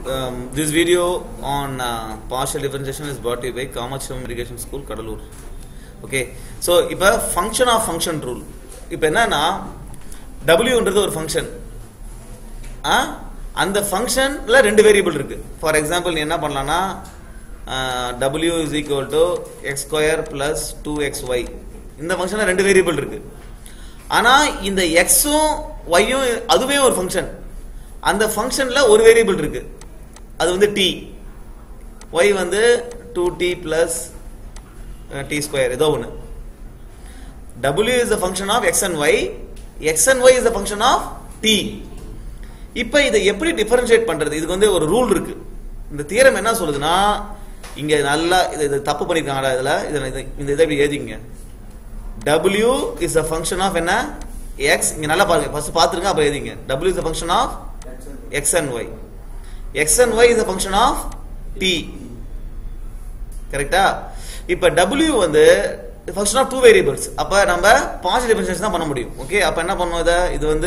um, this video on uh, partial differentiation is brought to you by Kamacham Irrigation School, Kadalur. Okay so இப்போ function of function rule இப்போ என்னன்னா டபிள்யூன்றது ஒரு function ஆ அந்த ஃபங்க்ஷனில் ரெண்டு variable இருக்கு ஃபார் எக்ஸாம்பிள் நீ என்ன பண்ணலாம்னா W is equal to X square plus two X Y இந்த ஃபங்க்ஷனில் ரெண்டு வேரியபிள் இருக்கு ஆனால் இந்த எக்ஸும் ஒய்யும் அதுவே ஒரு ஃபங்க்ஷன் அந்த ஃபங்க்ஷனில் ஒரு வேரியபிள் இருக்கு அது வந்து டி ஒய் வந்து two T plus T square ஏதோ ஒன்று W is the function of X and Y X and Y is the function of T இப்போ இதை எப்படி டிஃபரன்ஷியேட் பண்றது இதுக்கு வந்து ஒரு ரூல் இருக்கு இந்த தியரம் என்ன சொல்லுதுன்னா இங்க நல்லா இது இது தப்பு பண்ணிருக்காங்கடா இதுல இதுல இது- இந்த இதை இப்படி எழுதிங்க W is a function of என்ன x இங்க நல்லா பாருங்க ஃபர்ஸ்ட் பாத்துருங்க அப்புறம் எழுதிங்க W is a function of x and y x and y is a function of t கரெக்டா இப்ப W வந்து ஃபங்க்ஷன் ஆஃப் டூ வேரியபிள்ஸ் அப்ப நம்ம பார்ஷியல் டிஃபரன்ஷியேஷன் தான் பண்ண முடியும் ஓகே அப்ப என்ன பண்ணுவோம் இதை இது வந்து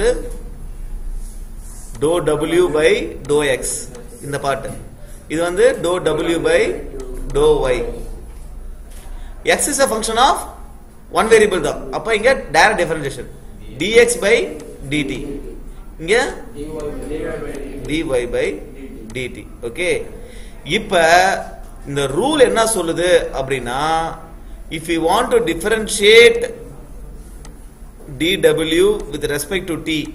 do W by do X இந்த பாட்டு இது வந்து do W by do Y X is a function of one variable தான் அப்ப இங்க direct differentiation dx by dt இங்க dy பை dt ஓகே இப்ப இந்த ரூல் என்ன சொல்லுது அப்படின்னா if you want to differentiate dw with respect to t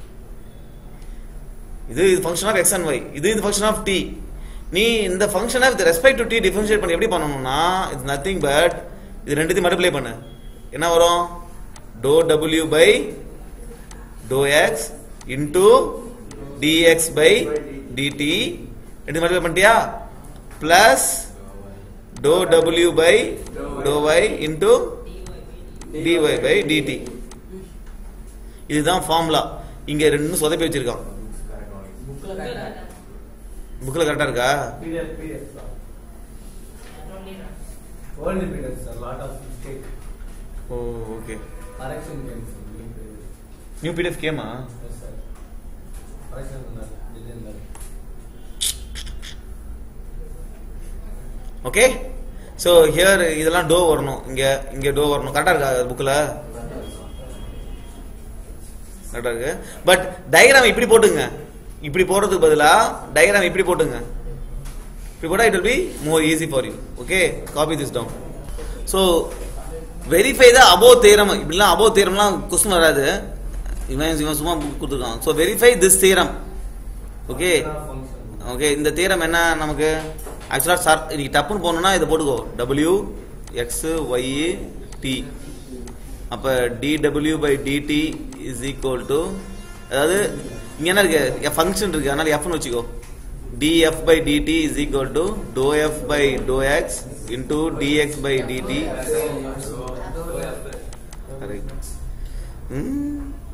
இது இது function of X and Y இது இது ஃபங்க்ஷன் ஆஃப் டி நீ இந்த ஃபங்க்ஷனை with respect to T differentiate பண்ணி எப்படி பண்ணணும்னா இட்ஸ் நத்திங் பட் இது ரெண்டுத்தையும் மல்டிப்ளை பண்ணு என்ன வரும் do W by do X into D X by D T ரெண்டு மல்டிப்ளை பண்ணிட்டியா plus do W by do Y into D Y by D T இதுதான் ஃபார்முலா இங்க ரெண்டும் சொதப்பி வச்சிருக்கான் புக்ல கரெக்டா இருக்கா PDF, PDF, sir. Only PDF, sir. Lot of mistake. Oh okay Correction can sir. New PDF. New PDF கேமா Yes, sir. Correction on that. Didn't that. Okay so here இதெல்லாம் do வரணும் இங்க இங்க டோ வரணும் கரெக்டா இருக்கா புக்ல கரெக்டா இருக்கு பட் டயக்ராம் இப்படி போட்டுங்க இப்படி போடுறதுக்கு பதிலா டயக்ராம் இப்படி போட்டுங்க இப்படி போட்டா it will be more easy for you okay copy this down so verify the above theorem இப்படிலாம் அபோவ் தேரம்லாம் கொஸ்டின் வராது இவன் இவன் சும்மா கொடுத்துருக்கான் so verify this theorem okay Function. Okay இந்த தேரம் என்ன நமக்கு ஆக்சுவலாக சார் இன்னைக்கு டப்புன்னு போகணும்னா இதை போட்டுக்கோ டபிள்யூ எக்ஸ் ஒய் டி அப்போ D W by D T is equal to அதாவது இங்க என்ன இருக்கு ஃபங்க்ஷன் இருக்கு அதனால எஃப்னு வச்சுக்கோ df by dt is equal to dou f by dou x into dx by dt correct hmm.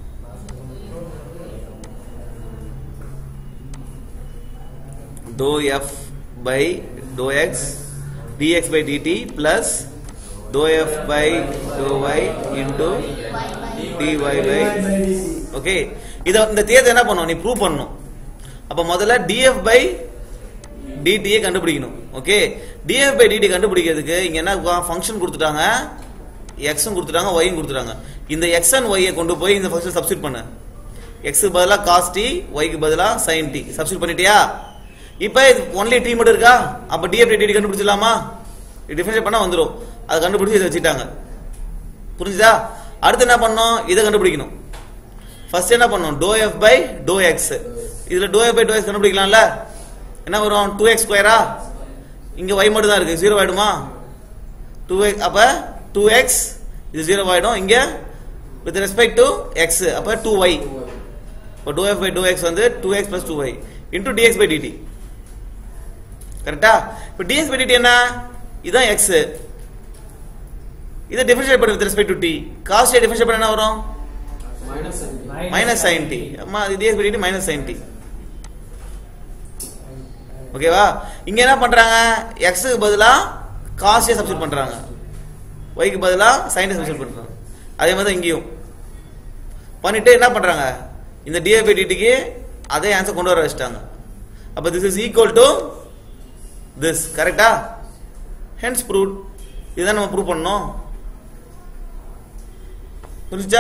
dou f by dou x dx by dt plus dou f by dou y into dy by okay இத இந்த தேர்தல் என்ன பண்ணும் நீ prove பண்ணணும் அப்ப முதல்ல df by dt யை கண்டுபிடிக்கணும் ஓகே df by dt கண்டுபிடிக்கிறதுக்கு இங்க என்ன ஃபங்க்ஷன் கொடுத்துட்டாங்க x ம் கொடுத்துட்டாங்க y ம் கொடுத்துட்டாங்க இந்த x and y யை கொண்டு போய் இந்த ஃபங்க்ஷன் சப்ஸ்டிட் பண்ணு x க்கு பதிலா cos t y க்கு பதிலா sin t சப்ஸ்டிட் பண்ணிட்டியா இப்போ ஒன்லி t மட்டும் இருக்கா அப்ப df by dt கண்டுபிடிச்சிடலாமா டிஃபரன்ஷியேட் பண்ணா வந்துரும் அதை கண்டுபிடிச்சு இதை வச்சுட்டாங்க புரிஞ்சுதா அடுத்து என்ன பண்ணோம் இதை கண்டுபிடிக்கணும் ஃபர்ஸ்ட் என்ன பண்ணோம் do F by do X இதுல do F by do X கண்டுபிடிக்கலாம்ல என்ன வரும் டூ எக்ஸ் ஸ்கொயரா இங்க y மட்டும் தான் இருக்கு ஜீரோ ஆயிடுமா டூ எக்ஸ் அப்ப டூ எக்ஸ் இது ஜீரோ ஆயிடும் இங்க வித் ரெஸ்பெக்ட் டு எக்ஸ் அப்ப டூ ஒய் இப்போ do F by do X வந்து two X plus two Y into D X by D T கரெக்டா இப்போ டிஎக்ஸ் பை டிடி என்ன இதுதான் எக்ஸ் இதை டிஃபரன்ஷியேட் பண்ணு with respect to T cos T differentiate பண்ண என்ன வரும் மைனஸ் சைன் டி அம்மா இது D X by D T minus sine T ஓகேவா இங்க என்ன பண்றாங்க எக்ஸுக்கு பதிலா காஸ்டே சப்ஸ்டிட் பண்றாங்க ஒய்க்கு பதிலா சைன் சப்ஸ்டிட் பண்றாங்க அதே மாதிரி தான் இங்கேயும் பண்ணிட்டு என்ன பண்றாங்க இந்த டிஏபி டிடிக்கு அதே ஆன்சர் கொண்டு வர வச்சுட்டாங்க அப்ப this is equal to this கரெக்டா ஹென்ஸ் ப்ரூவ் இதுதான் நம்ம ப்ரூவ் பண்ணோம் புரிஞ்சுச்சா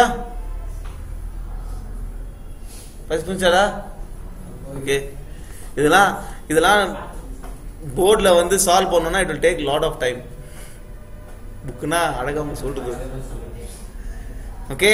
ஃபர்ஸ்ட் புரிஞ்சாடா ஓகே இதெல்லாம் இதெல்லாம் போர்டில் வந்து சால்வ் பண்ணோம்னா it will take lot of time புக்குனா அழகாம சொல்லிட்டு okay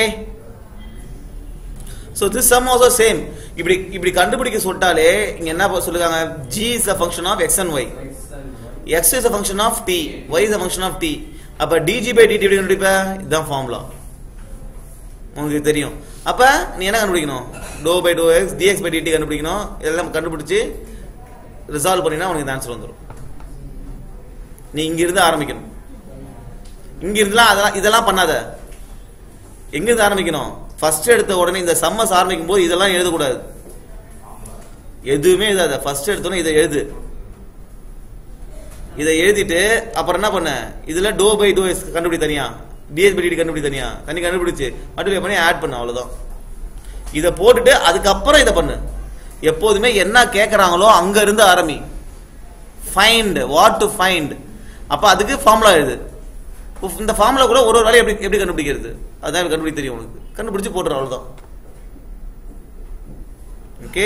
so this sum also same இப்படி இப்படி கண்டுபிடிக்க சொல்லிட்டாலே இங்க என்ன ப- சொல்லுறாங்க g is a function of x and y x is a function of t y is a function of t அப்ப dg by dt எப்படி கண்டுபிடிப்ப இதுதான் ஃபார்முலா உங்களுக்கு தெரியும் அப்ப நீ என்ன கண்டுபிடிக்கணும் do by do X D X by D T கண்டுபிடிக்கணும் இதெல்லாம் கண்டுபிடிச்சு ரிசால்வ் பண்ணினா உனக்கு இந்த ஆன்சர் வந்துடும் நீ இங்க இருந்து ஆரம்பிக்கணும் இங்க இருந்துலாம் அதெல்லாம் இதெல்லாம் பண்ணாத எங்க இருந்து ஆரம்பிக்கணும் ஃபர்ஸ்ட் எடுத்த உடனே இந்த சம்மஸ் ஆரம்பிக்கும் போது இதெல்லாம் எழுதக்கூடாது எதுவுமே எழுதாத ஃபர்ஸ்ட் எடுத்த உடனே இதை எழுது இதை எழுதிட்டு அப்புறம் என்ன பண்ண இதுல டோ பை டோ எஸ் கண்டுபிடி தனியா டிஎஸ் பை டிடி கண்டுபிடி தனியா தனி கண்டுபிடிச்சு மல்டிப்ளை பண்ணி ஆட் பண்ண அவ்வளவுதான் இதை போட்டுட்டு அதுக்கப்புறம் இதை பண்ணு எப்போதுமே என்ன கேட்கறாங்களோ அங்க இருந்து ஆரம்பி ஃபைண்ட் வாட் டு ஃபைண்ட் அப்ப அதுக்கு ஃபார்முலா எழுது உஃப், இந்த ஃபார்முலா கூட ஒரு ஒரு வேலையை எப்படி எப்படி கண்டுபிடிக்கிறது அதான் கண்டுபிடிக்க தெரியும் உனக்கு கண்டுபிடிச்சு போட்டுற அவ்வளவுதான் okay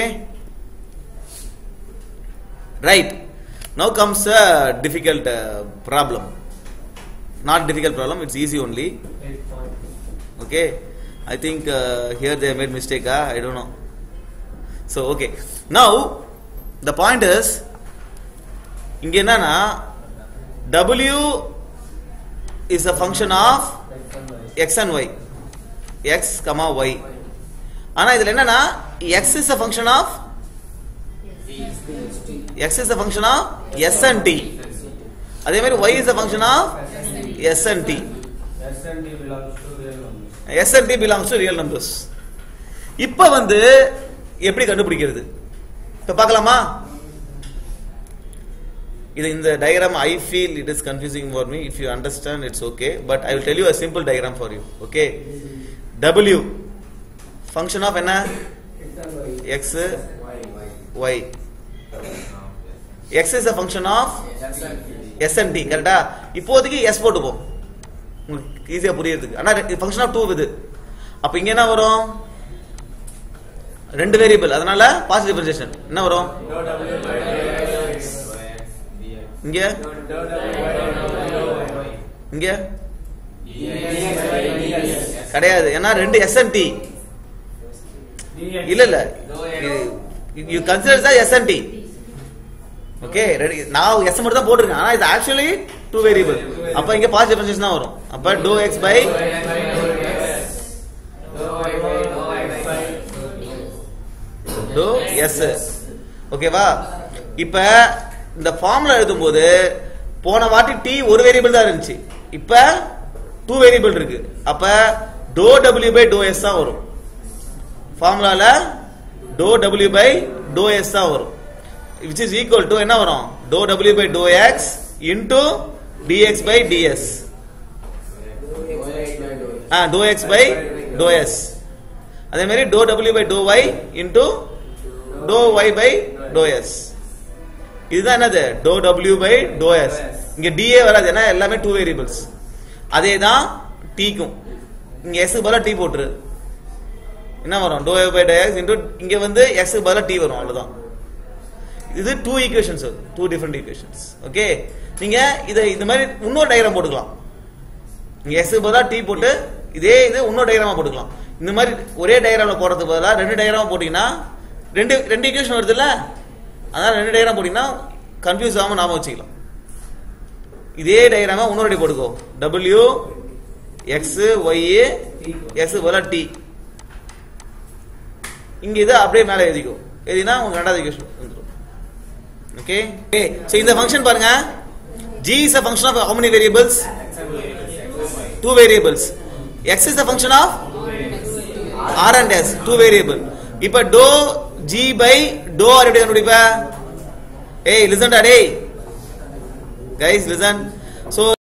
right no comes a difficult problem not difficult problem it's easy only okay i think uh, here they made mistake ah? i don't know so okay now the point is இங்க என்னன்னா w is a function of x and y x comma y ஆனா இதுல என்னன்னா x is a function of x is a function of s and t அதே மாதிரி y is a function of s and t S and T belongs to real numbers. S and T belongs to real numbers இப்போ வந்து எப்படி கண்டுபிடிக்கிறது இப்போ பார்க்கலாமா இது இந்த diagram I feel it is confusing for me if you understand it's okay but I will tell you a simple diagram for you okay W function of என்ன X Y X is a function of S and T கரெக்டா இப்போதைக்கு S போட்டுப்போம் உங்களுக்கு ஈஸியா புரியறதுக்கு ஆனா function of two இது அப்ப இங்க என்ன வரும் ரெண்டு வேரியபிள் அதனால பாசிட்டிவ் டிஃபரன்ஷியேஷன் என்ன வரும் இங்க இங்க கிடையாது ஏன்னா ரெண்டு எஸ் அண்ட் டி இல்ல இல்ல யூ கன்சிடர் தான் S and T okay ready நான் எஸ் மட்டும் தான் போட்டிருக்கேன் ஆனா இது ஆக்சுவலி டூ வேரியபிள் அப்ப இங்க பாசிட்டிவ் டிஃபரன்ஷியேஷன் தான் வரும் அப்ப do X by do S ஓகேவா இப்ப இந்த ஃபார்முலா எழுதும்போது போன வாட்டி டி ஒரு வேரியபிள் தான் இருந்துச்சு இப்ப டூ வேரியபிள் இருக்கு அப்ப do W by do S தான் வரும் ஃபார்முலால do W by do S தான் வரும் which is equal to என்ன வரும் do W by do X into D X by D S ஆ do X by do S அதே மாதிரி do W by do Y into do Y by do S இதுதான் என்னது do W by do S இங்க D A வராது ஏன்னா எல்லாமே two variables அதே தான் டீக்கும் இங்க எஸ் பதிலா டி போட்டுரு என்ன வரும் do by do X into இங்க வந்து எக்ஸ் பதிலா டி வரும் அவ்வளவுதான் இது two equations two different equations okay நீங்க இதை இந்த மாதிரி இன்னொரு டயக்ராம் போட்டுக்கலாம் நீங்க எஸ் பதிலா டி போட்டு இதே இது இன்னொரு டயக்ராமா போட்டுக்கலாம் இந்த மாதிரி ஒரே டயக்ராம்ல போடுறதுக்கு பதிலா ரெண்டு டயக்ராம் போட்டீங்கன்னா ரெண்டு ரெண்டு ஈக்குவேஷன் வருது இல்ல அதனால ரெண்டு டயக்ராம் போட்டீங்கன்னா கன்ஃபியூஸ் ஆகாம நாம வச்சுக்கலாம் இதே டயக்ராமா இன்னொரு அடி போட்டுக்கோ டபிள்யூ எக்ஸ் ஒய் எக்ஸ் பதிலா டி இங்க இது அப்படியே மேல எழுதிக்கோ எழுதினா உங்களுக்கு ரெண்டாவது ஈக்குவேஷன் வந்துடும் ஓகே ஓகே சோ இந்த ஃபங்க்ஷன் பாருங்க g is a function of how many variables two variables x is a function of r and s two variable இப்ப do g by do r எப்படி கண்டுபிடிப்ப ஏய் லிசன் டா டேய் guys listen so